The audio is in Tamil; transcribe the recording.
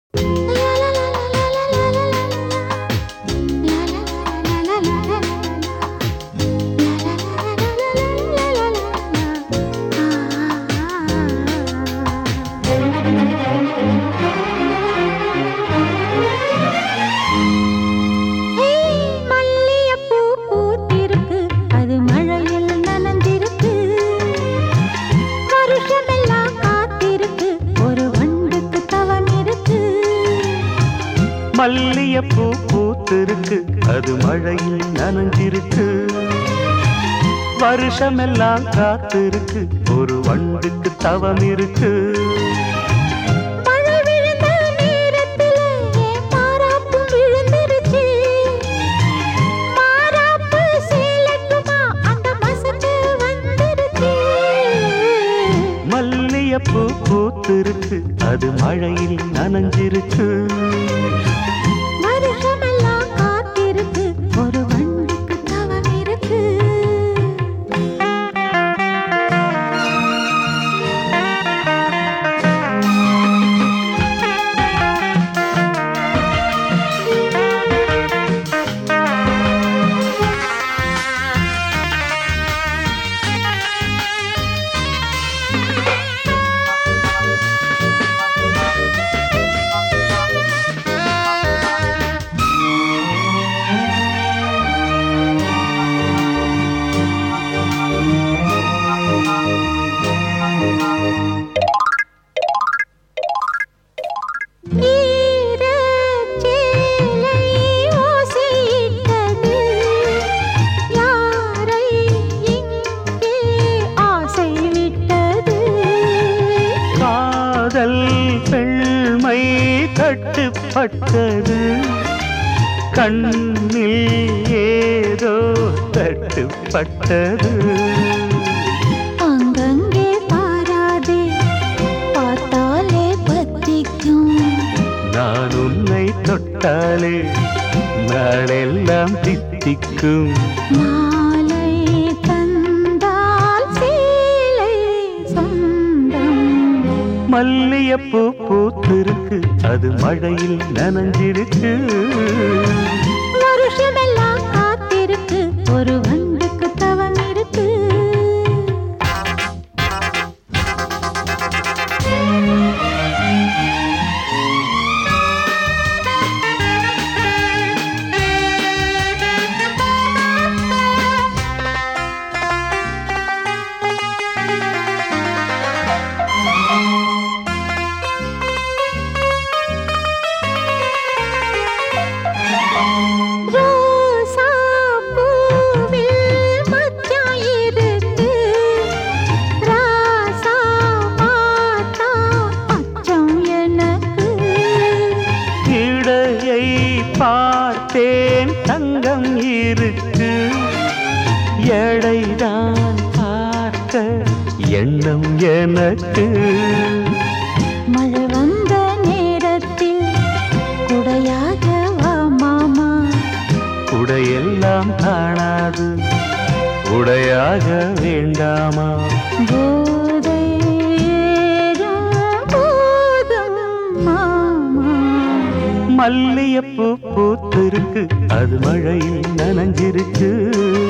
மல்லியப்பூ பூத்திருக்கு அது மழையில் நனைஞ்சிருக்கு வருஷமெல்லாம் காத்திருக்கு ஒரு வண்டுக்கு தவம் இருக்கு மல்லியப்பூ பூத்திருக்கு அது மழையில் நனைஞ்சிருக்கு வருஷமெல்லாம் காத்திருக்கு ஒரு வண்டுக்கு தவம் இருக்கு மழை விழுந்த நேரத்துல என் மாறாப்பு விழுந்துருச்சு மாறாப்பு சேலட்டுமா அந்த மசக்கு வந்துருச்சு மல்லியப்பூ பூத்திருக்கு அது மழையில் நனைஞ்சிருக்கு வருஷமெல்லாம் காத்திருக்கு ஒரு வண்டுக்கு தவம் இருக்கு ஈரச்சேலை ஓசையிட்டது. யாரை இங்கே ஆசை விட்டது? காதல் பெண்மை தட்டுப்பட்டது கண்ணில் ஏதோ தட்டுப்பட்டது அங்கங்கே பாராதே, பார்த்தாலே பத்திக்கும். நான் உன்னை தொட்டாலே நாளெல்லாம் தித்திக்கும் மாலை தந்தால் சேலை சொந்தம் மல்லியப்பூ பூத்திருக்கு அது மழையில் நனைஞ்சிருக்கு வருஷமெல்லாம் காத்திருக்கு ஒரு வண்டுக்கு தவம் இருக்கு ரோசா பூவில் மச்சான் இருக்கு ராசா பார்த்தா அச்சம் எனக்கு இடையை பார்த்தேன் தங்கம் இருக்கு எடைதான் பார்க்க எண்ணம் எனக்கு மழை வந்த நேரத்தில் குடையாக வா மாமா உடையெல்லாம் காணாது உடையாக வேண்டாமா போதை ஏறும் போதும் மாமா மல்லியப்பூ பூத்திருக்கு அது மழையில் நனைஞ்சிருக்கு